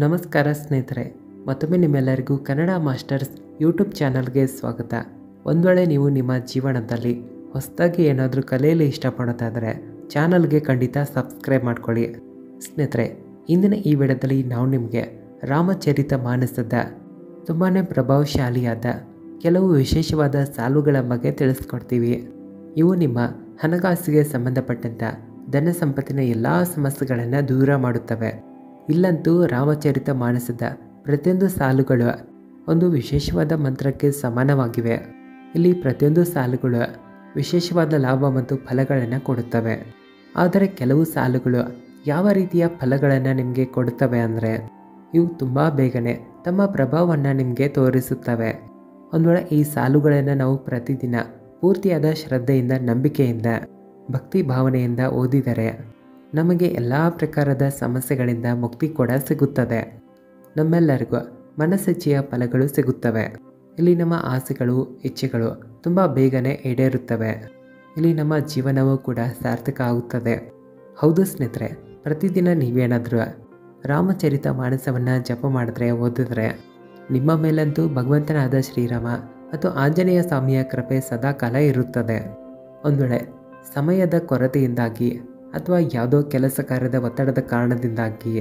ನಮಸ್ಕಾರ ಸ್ನೇಹಿತರೆ ಮತ್ತೊಮ್ಮೆ ನಿಮ್ಮೆಲ್ಲರಿಗೂ ಕನ್ನಡ ಮಾಸ್ಟರ್ಸ್ ಯೂಟ್ಯೂಬ್ ಚಾನಲ್ಗೆ ಸ್ವಾಗತ ಒಂದು ವೇಳೆ ನೀವು ನಿಮ್ಮ ಜೀವನದಲ್ಲಿ ಹೊಸದಾಗಿ ಏನಾದರೂ ಕಲಿಯಲು ಇಷ್ಟಪಡ್ತಾ ಇದ್ದರೆ ಚಾನಲ್ಗೆ ಖಂಡಿತ ಸಬ್ಸ್ಕ್ರೈಬ್ ಮಾಡ್ಕೊಳ್ಳಿ ಸ್ನೇಹಿತರೆ ಇಂದಿನ ಈ ವಿಡಿಯೋದಲ್ಲಿ ನಾವು ನಿಮಗೆ ರಾಮಚರಿತ ಮಾನಸದ ತುಂಬಾ ಪ್ರಭಾವಶಾಲಿಯಾದ ಕೆಲವು ವಿಶೇಷವಾದ ಸಾಲುಗಳ ಬಗ್ಗೆ ತಿಳಿಸ್ಕೊಡ್ತೀವಿ ಇವು ನಿಮ್ಮ ಹಣಕಾಸಿಗೆ ಸಂಬಂಧಪಟ್ಟಂಥ ಧನ ಸಂಪತ್ತಿನ ಎಲ್ಲ ಸಮಸ್ಯೆಗಳನ್ನು ದೂರ ಮಾಡುತ್ತವೆ ಇಲ್ಲಂತೂ ರಾಮಚರಿತ ಮಾನಸದ ಪ್ರತಿಯೊಂದು ಸಾಲುಗಳು ಒಂದು ವಿಶೇಷವಾದ ಮಂತ್ರಕ್ಕೆ ಸಮಾನವಾಗಿವೆ ಇಲ್ಲಿ ಪ್ರತಿಯೊಂದು ಸಾಲುಗಳು ವಿಶೇಷವಾದ ಲಾಭ ಮತ್ತು ಫಲಗಳನ್ನು ಕೊಡುತ್ತವೆ ಆದರೆ ಕೆಲವು ಸಾಲುಗಳು ಯಾವ ರೀತಿಯ ಫಲಗಳನ್ನು ನಿಮಗೆ ಕೊಡುತ್ತವೆ ಅಂದರೆ ಇವು ತುಂಬ ಬೇಗನೆ ತಮ್ಮ ಪ್ರಭಾವವನ್ನು ನಿಮಗೆ ತೋರಿಸುತ್ತವೆ ಒಂದು ವೇಳೆ ಈ ಸಾಲುಗಳನ್ನು ನಾವು ಪ್ರತಿದಿನ ಪೂರ್ತಿಯಾದ ಶ್ರದ್ಧೆಯಿಂದ ನಂಬಿಕೆಯಿಂದ ಭಕ್ತಿ ಭಾವನೆಯಿಂದ ಓದಿದರೆ ನಮಗೆ ಎಲ್ಲ ಪ್ರಕಾರದ ಸಮಸ್ಯೆಗಳಿಂದ ಮುಕ್ತಿ ಕೂಡ ಸಿಗುತ್ತದೆ ನಮ್ಮೆಲ್ಲರಿಗೂ ಮನಸ್ಸಿಚ್ಛೆಯ ಫಲಗಳು ಸಿಗುತ್ತವೆ ಇಲ್ಲಿ ನಮ್ಮ ಆಸೆಗಳು ಇಚ್ಛೆಗಳು ತುಂಬ ಬೇಗನೆ ಈಡೇರುತ್ತವೆ ಇಲ್ಲಿ ನಮ್ಮ ಜೀವನವೂ ಕೂಡ ಸಾರ್ಥಕ ಆಗುತ್ತದೆ ಹೌದು ಸ್ನೇಹಿತರೆ ಪ್ರತಿದಿನ ನೀವೇನಾದರೂ ರಾಮಚರಿತ ಮಾನಸವನ್ನು ಜಪ ಮಾಡಿದ್ರೆ ಓದಿದ್ರೆ ನಿಮ್ಮ ಮೇಲಂತೂ ಭಗವಂತನಾದ ಶ್ರೀರಾಮ ಮತ್ತು ಆಂಜನೇಯ ಸ್ವಾಮಿಯ ಕೃಪೆ ಸದಾಕಾಲ ಇರುತ್ತದೆ ಒಂದು ವೇಳೆ ಸಮಯದ ಕೊರತೆಯಿಂದಾಗಿ ಅಥವಾ ಯಾವುದೋ ಕೆಲಸ ಕಾರ್ಯದ ಒತ್ತಡದ ಕಾರಣದಿಂದಾಗಿ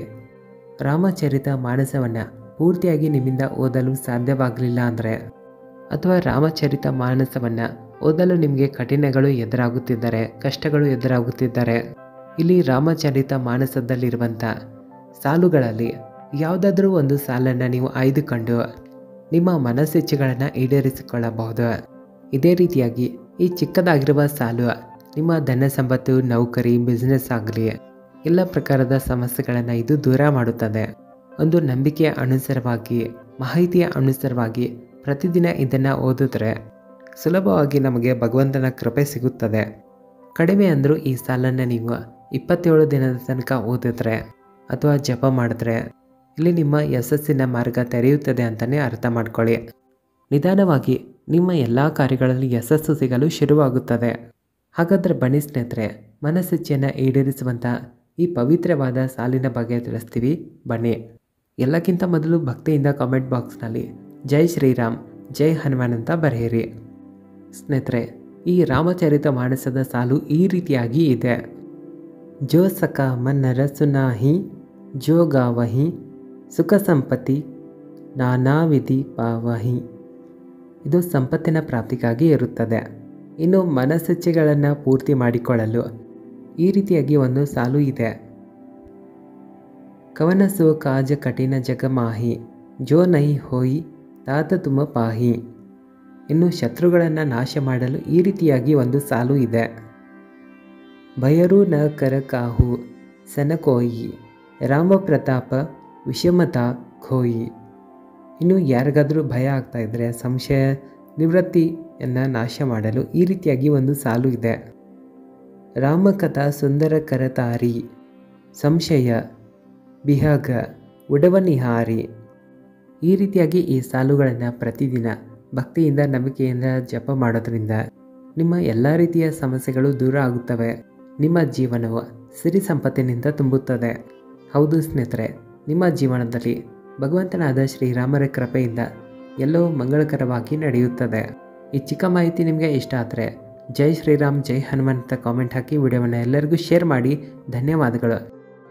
ರಾಮಚರಿತ ಮಾನಸವನ್ನು ಪೂರ್ತಿಯಾಗಿ ನಿಮ್ಮಿಂದ ಓದಲು ಸಾಧ್ಯವಾಗಲಿಲ್ಲ ಅಂದರೆ ಅಥವಾ ರಾಮಚರಿತ ಮಾನಸವನ್ನು ಓದಲು ನಿಮಗೆ ಕಠಿಣಗಳು ಎದುರಾಗುತ್ತಿದ್ದರೆ ಕಷ್ಟಗಳು ಎದುರಾಗುತ್ತಿದ್ದರೆ ಇಲ್ಲಿ ರಾಮಚರಿತ ಮಾನಸದಲ್ಲಿರುವಂಥ ಸಾಲುಗಳಲ್ಲಿ ಯಾವುದಾದ್ರೂ ಒಂದು ಸಾಲನ್ನು ನೀವು ಆಯ್ದುಕೊಂಡು ನಿಮ್ಮ ಮನಸ್ಸಿಚ್ಛೆಗಳನ್ನು ಈಡೇರಿಸಿಕೊಳ್ಳಬಹುದು ಇದೇ ರೀತಿಯಾಗಿ ಈ ಚಿಕ್ಕದಾಗಿರುವ ಸಾಲು ನಿಮ್ಮ ಧನ ಸಂಪತ್ತು ನೌಕರಿ ಬಿಸ್ನೆಸ್ ಆಗಲಿ ಎಲ್ಲ ಪ್ರಕಾರದ ಸಮಸ್ಯೆಗಳನ್ನು ಇದು ದೂರ ಮಾಡುತ್ತದೆ ಒಂದು ನಂಬಿಕೆಯ ಅನುಸಾರವಾಗಿ ಮಾಹಿತಿಯ ಅನುಸಾರವಾಗಿ ಪ್ರತಿದಿನ ಇದನ್ನು ಓದಿದ್ರೆ ಸುಲಭವಾಗಿ ನಮಗೆ ಭಗವಂತನ ಕೃಪೆ ಸಿಗುತ್ತದೆ ಕಡಿಮೆ ಅಂದರೂ ಈ ಸಾಲನ್ನು ನೀವು ಇಪ್ಪತ್ತೇಳು ದಿನದ ತನಕ ಓದಿದ್ರೆ ಅಥವಾ ಜಪ ಮಾಡಿದ್ರೆ ಇಲ್ಲಿ ನಿಮ್ಮ ಯಶಸ್ಸಿನ ಮಾರ್ಗ ತೆರೆಯುತ್ತದೆ ಅಂತಲೇ ಅರ್ಥ ಮಾಡ್ಕೊಳ್ಳಿ ನಿಧಾನವಾಗಿ ನಿಮ್ಮ ಎಲ್ಲ ಕಾರ್ಯಗಳಲ್ಲಿ ಯಶಸ್ಸು ಸಿಗಲು ಶುರುವಾಗುತ್ತದೆ ಹಾಗಾದರೆ ಬನ್ನಿ ಸ್ನೇಹಿತರೆ ಮನಸ್ಸಿಚ್ಛೆಯನ್ನು ಈಡೇರಿಸುವಂಥ ಈ ಪವಿತ್ರವಾದ ಸಾಲಿನ ಬಗ್ಗೆ ತಿಳಿಸ್ತೀವಿ ಬನ್ನಿ ಎಲ್ಲಕ್ಕಿಂತ ಮೊದಲು ಭಕ್ತಿಯಿಂದ ಕಾಮೆಂಟ್ ಬಾಕ್ಸ್ನಲ್ಲಿ ಜೈ ಶ್ರೀರಾಮ್ ಜೈ ಹನುಮಾನ್ ಅಂತ ಬರೆಯಿರಿ ಸ್ನೇಹಿತರೆ ಈ ರಾಮಚರಿತ ಮಾನಸದ ಸಾಲು ಈ ರೀತಿಯಾಗಿ ಇದೆ ಜೋ ಸಕ ಮನ್ನರ ಸುನಾಹಿ ಜೋ ಗಾವಹಿ ಸುಖ ಸಂಪತ್ತಿ ನಾನಾ ವಿಧಿ ಪಾವಹಿ ಇದು ಸಂಪತ್ತಿನ ಪ್ರಾಪ್ತಿಗಾಗಿ ಇರುತ್ತದೆ ಇನ್ನು ಮನಸ್ಸಿಚ್ಛೆಗಳನ್ನು ಪೂರ್ತಿ ಮಾಡಿಕೊಳ್ಳಲು ಈ ರೀತಿಯಾಗಿ ಒಂದು ಸಾಲು ಇದೆ ಕವನ ಸೋ ಕಾಜ ಕಠಿಣ ಜಗಮಾಹಿ ಜೋ ನೈ ಹೋಯಿ ತಾತ ತುಮ ಪಾಹಿ ಇನ್ನು ಶತ್ರುಗಳನ್ನು ನಾಶ ಮಾಡಲು ಈ ರೀತಿಯಾಗಿ ಒಂದು ಸಾಲು ಇದೆ ಭಯರು ನ ಕರ ಕಾಹು ಸನಕೋಯಿ ರಾಮ ಪ್ರತಾಪ ವಿಷಮತ ಖೋಯಿ ಇನ್ನು ಯಾರಿಗಾದರೂ ಭಯ ಆಗ್ತಾ ಇದ್ದರೆ ಸಂಶಯ ನಿವೃತ್ತಿಯನ್ನು ನಾಶ ಮಾಡಲು ಈ ರೀತಿಯಾಗಿ ಒಂದು ಸಾಲು ಇದೆ ರಾಮಕಥಾ ಸುಂದರ ಕರತಾರಿ ಸಂಶಯ ಬಿಹಗ ಉಡವನಿಹಾರಿ ಈ ರೀತಿಯಾಗಿ ಈ ಸಾಲುಗಳನ್ನು ಪ್ರತಿದಿನ ಭಕ್ತಿಯಿಂದ ನಂಬಿಕೆಯಿಂದ ಜಪ ಮಾಡೋದ್ರಿಂದ ನಿಮ್ಮ ಎಲ್ಲ ರೀತಿಯ ಸಮಸ್ಯೆಗಳು ದೂರ ಆಗುತ್ತವೆ ನಿಮ್ಮ ಜೀವನವು ಸಿರಿ ಸಂಪತ್ತಿನಿಂದ ತುಂಬುತ್ತದೆ ಹೌದು ಸ್ನೇಹಿತರೆ ನಿಮ್ಮ ಜೀವನದಲ್ಲಿ ಭಗವಂತನಾದ ಶ್ರೀರಾಮರ ಕೃಪೆಯಿಂದ ಎಲ್ಲವೂ ಮಂಗಳಕರವಾಗಿ ನಡೆಯುತ್ತದೆ ಈ ಚಿಕ್ಕ ಮಾಹಿತಿ ನಿಮಗೆ ಇಷ್ಟ ಆದರೆ ಜೈ ಶ್ರೀರಾಮ್ ಜೈ ಹನುಮಾನ್ ಅಂತ ಕಾಮೆಂಟ್ ಹಾಕಿ ವಿಡಿಯೋವನ್ನು ಎಲ್ಲರಿಗೂ ಶೇರ್ ಮಾಡಿ ಧನ್ಯವಾದಗಳು